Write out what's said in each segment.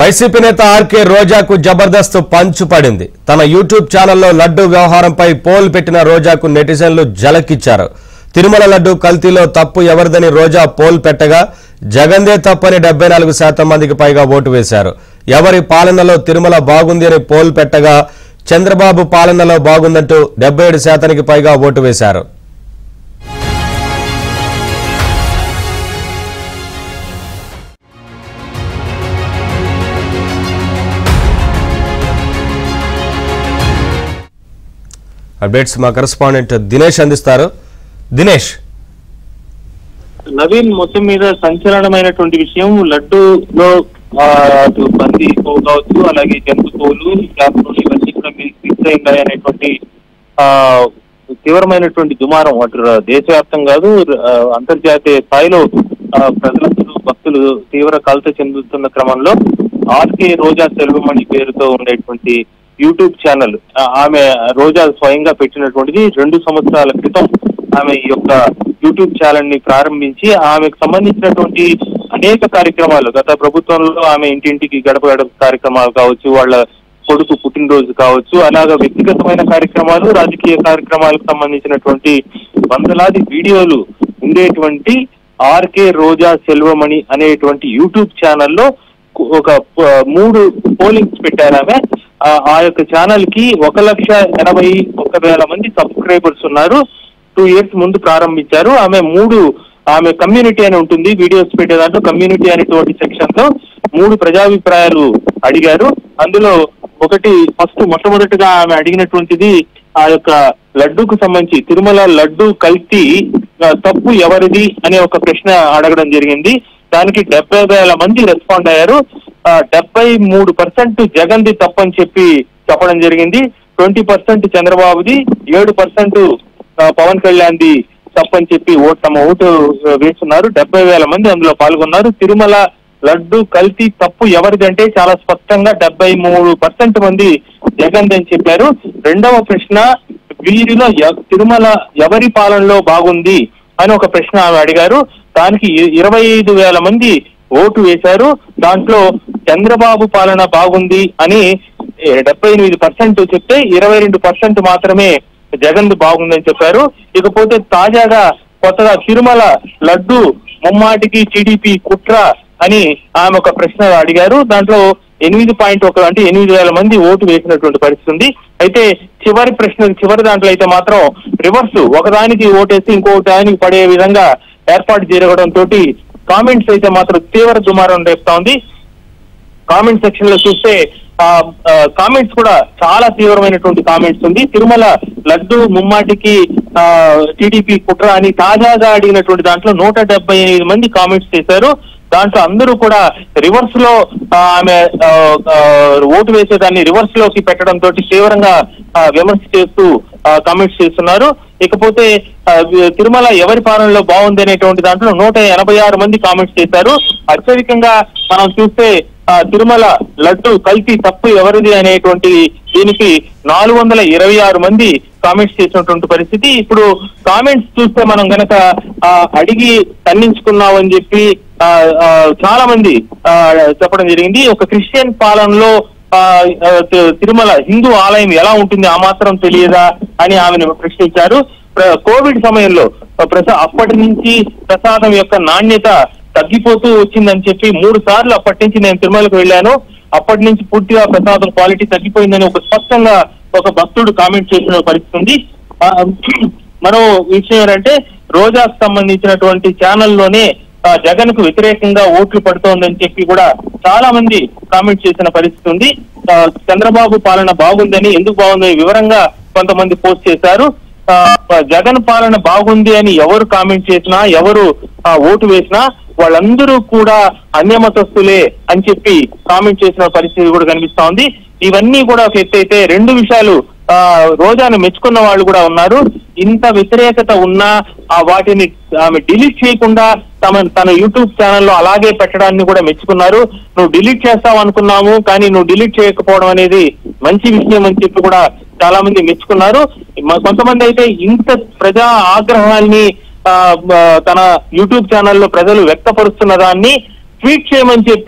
YCP నేత RK రోజాకు Jabardasth పంచు పడింది తన యూట్యూబ్ ఛానల్లో లడ్డు వ్యవహారంపై పోల్ పెట్టిన రోజాకు నెటిజన్లు జలకిచ్చారు తిరుమల లడ్డు కల్తీలో తప్పు ఎవరిదని రోజా పోల్ పెట్టగా జగందే తప్పని డెబ్బై నాలుగు శాతం మందికి పైగా ఓటు వేశారు ఎవరి పాలనలో తిరుమల బాగుంది అని పోల్ పెట్టగా చంద్రబాబు పాలనలో బాగుందంటూ డెబ్బై ఏడు శాతానికి పైగా ఓటు వేశారు అప్డేట్స్ మా కరెస్పాండెంట్ దినేష్ అందిస్తారు దినేష్ నవీన్ మొత్తం మీద సంచలనమైనటువంటి విషయం లడ్డూలో ఆ, అటు బంది కొవ్వు కావచ్చు అలాగే జంతు కొవ్వులు క్యాప్సూల్ ఇవన్నీ కూడా మిక్స్ అయిందాయి అనేటువంటి ఆ తీవ్రమైనటువంటి దుమారం అటు ర- దేశవ్యాప్తం కాదు ఆ, అంతర్జాతీయ స్థాయిలో ఆ, ప్రజలందరూ భక్తులు తీవ్ర కలత చెందుతున్న క్రమంలో ఆర్కే రోజా సెల్వమణి పేరుతో ఉండేటువంటి యూట్యూబ్ ఛానల్ ఆ, ఆమె రోజా స్వయంగా పెట్టినటువంటిది రెండు సంవత్సరాల క్రితం ఆమె ఈ యొక్క యూట్యూబ్ ఛానల్ ని ప్రారంభించి ఆమెకు సంబంధించినటువంటి అనేక కార్యక్రమాలు గత ప్రభుత్వంలో ఆమె ఇంటింటికి గడప గడప కార్యక్రమాలు కావచ్చు వాళ్ళ కొడుకు పుట్టినరోజు కావచ్చు అలాగా వ్యక్తిగతమైన కార్యక్రమాలు రాజకీయ కార్యక్రమాలకు సంబంధించినటువంటి వందలాది వీడియోలు ఉండేటువంటి ఆర్కే రోజా సెల్వమణి అనేటువంటి యూట్యూబ్ ఛానల్లో ఒక ప- మూడు పోలింగ్స్ పెట్టారు ఆమె ఆ ఆ యొక్క ఛానల్ కి ఒక లక్ష ఎనభై ఒక వేల మంది సబ్స్క్రైబర్స్ ఉన్నారు టూ ఇయర్స్ ముందు ప్రారంభించారు ఆమె మూడు ఆమె కమ్యూనిటీ అని ఉంటుంది వీడియోస్ పెట్టే దాంట్లో కమ్యూనిటీ అనేటువంటి సెక్షన్ లో మూడు ప్రజాభిప్రాయాలు అడిగారు అందులో ఒకటి ఫస్ట్ మొట్టమొదటిగా ఆమె అడిగినటువంటిది ఆ యొక్క లడ్డూకు సంబంధించి తిరుమల లడ్డు కల్తీ ఆ, తప్పు ఎవరిది అనే ఒక ప్రశ్న అడగడం జరిగింది దానికి డెబ్బై వేల మంది రెస్పాండ్ అయ్యారు ఆ, డెబ్బై మూడు పర్సెంట్ జగన్ది తప్పని చెప్పి చెప్పడం జరిగింది ట్వంటీ పర్సెంట్ చంద్రబాబుది ఏడు పర్సెంట్ పవన్ కళ్యాణ్ ది తప్పని చెప్పి ఓటు తమ ఓటు ఆ, వేస్తున్నారు డెబ్బై వేల మంది అందులో పాల్గొన్నారు తిరుమల లడ్డు కల్తీ తప్పు ఎవరిదంటే చాలా స్పష్టంగా డెబ్బై మూడు పర్సెంట్ మంది జగన్ అని చెప్పారు రెండవ ప్రశ్న వీరిలో ఎ- తిరుమల ఎవరి పాలనలో బాగుంది అని ఒక ప్రశ్న ఆమె అడిగారు దానికి ఇ- ఇరవై ఐదు వేల మంది ఓటు వేశారు దాంట్లో చంద్రబాబు పాలన బాగుంది అని ఏ, డెబ్బై ఎనిమిది పర్సెంట్ చెప్తే ఇరవై రెండు పర్సెంట్ మాత్రమే జగన్ బాగుందని చెప్పారు ఇకపోతే తాజాగా కొత్తగా తిరుమల లడ్డు ముమ్మాటికి టీడీపీ కుట్ర అని ఆమె ఒక ప్రశ్న అడిగారు దాంట్లో ఎనిమిది పాయింట్ ఒక అంటే ఎనిమిది వేల మంది ఓటు వేసినటువంటి పరిస్థితి ఉంది అయితే చివరి ప్రశ్న చివరి దాంట్లో అయితే మాత్రం రివర్స్ ఒకదానికి ఓటేసి ఇంకో దానికి పడే విధంగా ఏర్పాటు జరగడం తోటి కామెంట్స్ అయితే మాత్రం తీవ్ర దుమారం రేపుతా ఉంది కామెంట్ సెక్షన్ లో చూస్తే కామెంట్స్ కూడా చాలా తీవ్రమైనటువంటి కామెంట్స్ ఉంది తిరుమల లడ్డు ముమ్మాటికి టీడీపీ కుట్ర అని తాజాగా అడిగినటువంటి దాంట్లో నూట డెబ్బై ఎనిమిది మంది కామెంట్స్ చేశారు దాంట్లో అందరూ కూడా రివర్స్ లో ఆ, ఆమె ఆ, ఆ, ఓటు వేసేదాన్ని రివర్స్ లోకి పెట్టడం తోటి తీవ్రంగా ఆ, విమర్శ చేస్తూ కామెంట్స్ చేస్తున్నారు ఇకపోతే ఆ, వి- తిరుమల ఎవరి పాలనలో బాగుంది అనేటువంటి దాంట్లో నూట ఎనభై ఆరు మంది కామెంట్స్ చేశారు అత్యధికంగా మనం చూస్తే ఆ, తిరుమల లడ్డు కల్తీ తప్పు ఎవరిది అనేటువంటి దీనికి నాలుగు వందల ఇరవై ఆరు మంది కామెంట్స్ చేసినటువంటి పరిస్థితి ఇప్పుడు కామెంట్స్ చూస్తే మనం గనక ఆ, అడిగి ఖండించుకున్నామని చెప్పి ఆ, ఆ, చాలా మంది ఆ, చెప్పడం జరిగింది ఒక క్రిస్టియన్ పాలనలో ఆ, ఆ, తి- తిరుమల హిందూ ఆలయం ఎలా ఉంటుంది ఆ మాత్రం తెలియదా అని ఆమెను ప్రశ్నించారు ప్ర- కోవిడ్ సమయంలో ప్రసా అప్పటి నుంచి ప్రసాదం యొక్క నాణ్యత తగ్గిపోతూ వచ్చిందని చెప్పి మూడు సార్లు అప్పటి నుంచి నేను తిరుమలకు వెళ్ళాను అప్పటి నుంచి పూర్తిగా ప్రసాదం క్వాలిటీ తగ్గిపోయిందని ఒక స్పష్టంగా ఒక భక్తుడు కామెంట్ చేసిన పరిస్థితి ఉంది ఆ, మరో విషయం ఏంటంటే రోజాకు సంబంధించినటువంటి ఛానల్లోనే ఆ, జగన్ కు వ్యతిరేకంగా ఓట్లు పడుతోందని చెప్పి కూడా చాలా మంది కామెంట్ చేసిన పరిస్థితి ఉంది ఆ, చంద్రబాబు పాలన బాగుందని ఎందుకు బాగుందని వివరంగా కొంతమంది పోస్ట్ చేశారు ఆ, జగన్ పాలన బాగుంది అని ఎవరు కామెంట్ చేసినా ఎవరు ఆ, ఓటు వేసినా వాళ్ళందరూ కూడా అన్యమతస్తులే అని చెప్పి కామెంట్ చేసిన పరిస్థితి కూడా కనిపిస్తా ఉంది ఇవన్నీ కూడా ఒక ఎత్తు అయితే రెండు విషయాలు ఆ రోజాను మెచ్చుకున్న వాళ్ళు కూడా ఉన్నారు ఇంత వ్యతిరేకత ఉన్నా ఆ వాటిని ఆమె డిలీట్ చేయకుండా తమ తన యూట్యూబ్ ఛానల్లో అలాగే పెట్టడాన్ని కూడా మెచ్చుకున్నారు నువ్వు డిలీట్ చేస్తావు అనుకున్నాము కానీ నువ్వు డిలీట్ చేయకపోవడం అనేది మంచి విషయం అని చెప్పి కూడా చాలా మంది మెచ్చుకున్నారు మ- కొంతమంది అయితే ఇంత ప్రజా ఆగ్రహాన్ని ఆ, ఆ, తన యూట్యూబ్ ఛానల్లో ప్రజలు వ్యక్తపరుస్తున్న దాన్ని ట్వీట్ చేయమని చెప్పి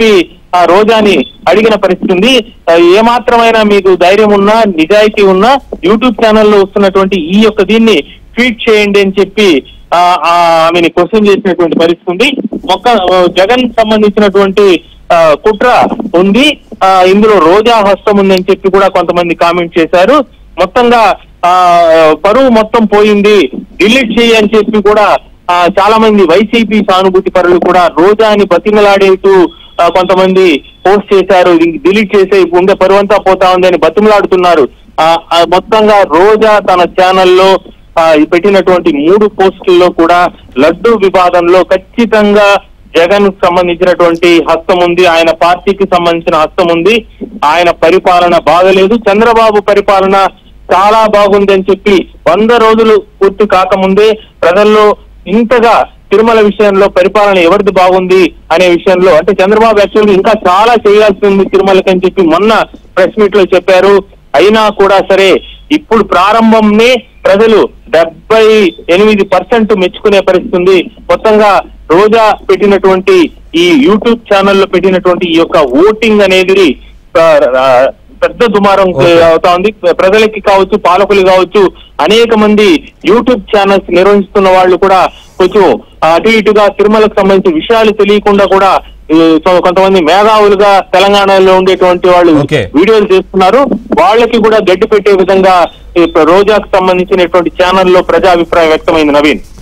ఆ రోజాని అడిగిన పరిస్థితి ఉంది ఆ, ఏమాత్రమైనా మీకు ధైర్యం ఉన్నా నిజాయితీ ఉన్నా యూట్యూబ్ ఛానల్లో వస్తున్నటువంటి ఈ యొక్క దీన్ని ట్వీట్ చేయండి అని చెప్పి ఆ, ఆ, ఆమెని క్వశ్చన్ చేసినటువంటి పరిస్థితి ఉంది మొక్క ఆ, జగన్ సంబంధించినటువంటి ఆ, కుట్ర ఉంది ఆ, ఇందులో రోజా హస్తం ఉందని చెప్పి కూడా కొంతమంది కామెంట్ చేశారు మొత్తంగా ఆ పరువు మొత్తం పోయింది డిలీట్ చేయి అని చెప్పి కూడా ఆ, చాలా మంది వైసీపీ సానుభూతి పరులు కూడా రోజాని బతిమలాడేస్తూ ఆ, కొంతమంది పోస్ట్ చేశారు డిలీట్ చేసే ఉండే పరువు అంతా పోతా ఉంది అని బతిమలాడుతున్నారు ఆ, ఆ, మొత్తంగా రోజా తన ఛానల్లో ఆ, ఈ పెట్టినటువంటి మూడు పోస్టుల్లో కూడా లడ్డు వివాదంలో ఖచ్చితంగా జగన్ కు సంబంధించినటువంటి హస్తం ఉంది ఆయన పార్టీకి సంబంధించిన హస్తం ఉంది ఆయన పరిపాలన బాగలేదు చంద్రబాబు పరిపాలన చాలా బాగుంది అని చెప్పి వంద రోజులు పూర్తి కాకముందే ప్రజల్లో ఇంతగా తిరుమల విషయంలో పరిపాలన ఎవరిది బాగుంది అనే విషయంలో అంటే చంద్రబాబు యాక్చువల్గా ఇంకా చాలా చేయాల్సి ఉంది తిరుమలకి అని చెప్పి మొన్న ప్రెస్ మీట్ లో చెప్పారు అయినా కూడా సరే ఇప్పుడు ప్రారంభంనే ప్రజలు డెబ్బై ఎనిమిది పర్సెంట్ మెచ్చుకునే పరిస్థితి ఉంది మొత్తంగా రోజా పెట్టినటువంటి ఈ యూట్యూబ్ ఛానల్లో పెట్టినటువంటి ఈ యొక్క ఓటింగ్ అనేది ఆ, ఆ, పెద్ద దుమారం Okay. అవుతా ఉంది ప్రజలకి కావచ్చు పాలకులు కావచ్చు అనేక మంది యూట్యూబ్ ఛానల్స్ నిర్వహిస్తున్న వాళ్ళు కూడా కొంచెం అటు ఇటుగా తిరుమలకు సంబంధించిన విషయాలు తెలియకుండా కూడా ఈ, సో- కొంతమంది మేధావులుగా తెలంగాణలో ఉండేటువంటి వాళ్ళు Okay. వీడియోలు చేస్తున్నారు వాళ్ళకి కూడా గడ్డి పెట్టే విధంగా ఈ రోజాకు సంబంధించినటువంటి ఛానల్లో ప్రజాభిప్రాయం వ్యక్తమైంది నవీన్